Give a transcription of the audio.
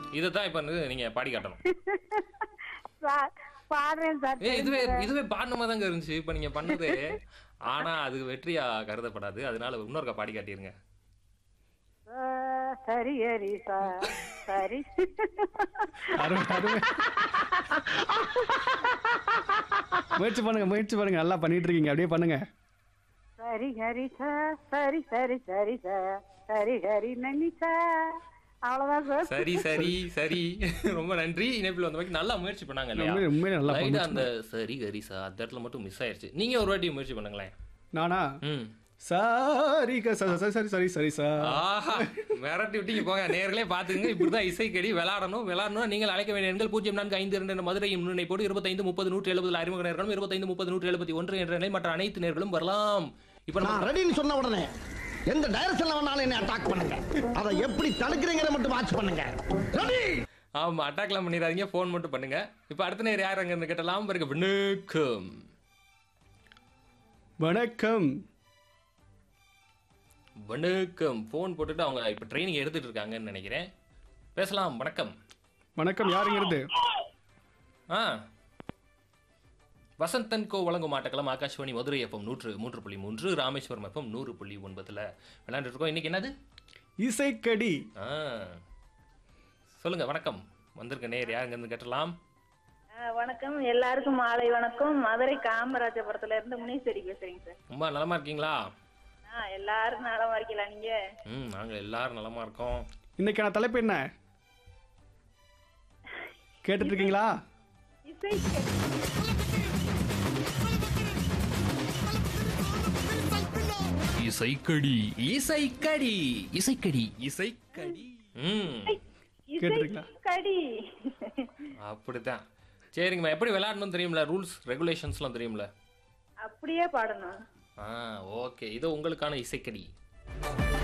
இதை தான் இப்போ வந்து நீங்க பாடி காட்டணும் சார் பாடுறேன் சார் ஏ இதுவே இதுவே பாடின மாதிரி தாங்க இருந்துச்சு இப்போ நீங்க பண்ணது ஆனா அது வெற்றியா கருதப்படாது அதனால இன்னொருக்கா பாடி காட்டிருங்க ஆ, சரி ஹரி சார் சரி அருமை அருமை முயற்சி பண்ணுங்க முயற்சி பண்ணுங்க நல்லா பண்ணிட்டு இருக்கீங்க அப்படியே பண்ணுங்க சரி ஹரி சார் சரி சரி சரி சார் சரி ஹரி நன்னி சார் அவ்வளவுதான் சார் சரி சரி சரி ரொம்ப நன்றி இணைப்பில் வந்த மாதிரி நல்லா முயற்சி பண்ணாங்க இல்லையா உண்மையிலே உண்மையிலே நல்லா லைட்டா பண்ணுச்சு. அந்த சரி கரிசா அந்த இடத்துல மட்டும் மிஸ் ஆயிருச்சு நீங்க ஒரு வாட்டி முயற்சி பண்ணுங்களேன் நானா ம் சாரி க- ச- ச- சரி சரி சரி சார் ஆஹா மிரட்டி விட்டீங்க போங்க நேர்களே பாத்துங்க இப்படிதான் இசைக்கடி விளையாடணும் விளையாடணும் நீங்கள் அழைக்க வேண்டிய எண்கள் பூஜ்ஜியம் நான்கு ஐந்து இரண்டு என்ற மதுரை முன்னை போடு இருபத்தைந்து முப்பது நூற்றி எழுபது அறிமுக நேர்களும் இருபத்தைந்து முப்பது நூற்றி எழுபத்தி ஒன்று என்ற நிலை மற்ற அனைத்து நேர்களும் வரலாம் இப்ப நம்ம நான் ரெடின்னு சொன்ன உடனே எந்த டைரக்ஷன்ல வேணாலும் என்ன அட்டாக் பண்ணுங்க அதை எப்படி தடுக்கிறீங்கன்னு மட்டும் வாட்ச் பண்ணுங்க ரெடி ஆமா அட்டாக்லாம் பண்ணிடாதீங்க ஃபோன் மட்டும் பண்ணுங்க இப்ப அடுத்த நேரம் யார் அங்க இருந்து கேட்டலாம் பாருங்க வணக்கம் வணக்கம் வணக்கம் ஃபோன் போட்டுட்டு அவங்க இப்ப ட்ரைனிங் எடுத்துட்டு இருக்காங்கன்னு நினைக்கிறேன் பேசலாம் வணக்கம் வணக்கம் யாருங்கிறது ஆ வசந்தன் கோ வழங்கும் ஆட்டக்களம் ஆகாஷ்வாணி மதுரை எஃப்எம் நூற்று மூன்று புள்ளி மூன்று ராமேஸ்வரம் எஃப்எம் நூறு புள்ளி ஒன்பதுல விளையாண்டுட்டு இருக்கோம் இன்னைக்கு என்னது இசைக்கடி ஆ சொல்லுங்க வணக்கம் வந்திருக்க நேர் யாருங்க இருந்து கேட்டலாம் ஆ, வணக்கம் எல்லாருக்கும் மாலை வணக்கம் மதுரை காமராஜபுரத்துல இருந்து முனீஸ்வரி பேசுறீங்க சார் ரொம்ப நலமா இருக்கீங்களா ஆ எல்லாரும் நலமா இருக்கீங்களா நீங்க ம் நாங்க எல்லாரும் நலமா இருக்கோம் இன்னைக்கான தலைப்பு என்ன கேட்டுட்டு இருக்கீங்களா இசை இசைக்கடி இசைக்கடி இசைக்கடி இசைக்கடி ம் கேட்டிருக்கீங்களா? கடி அப்படித்தான் சரிங்கம்மா எப்படி விளையாடணும் தெரியும்ல ரூல்ஸ் ரெகுலேஷன்ஸ்லாம் தெரியும்ல அப்படியே பாடணும் ஆ ஓகே இது உங்களுக்கான இசைக்கடி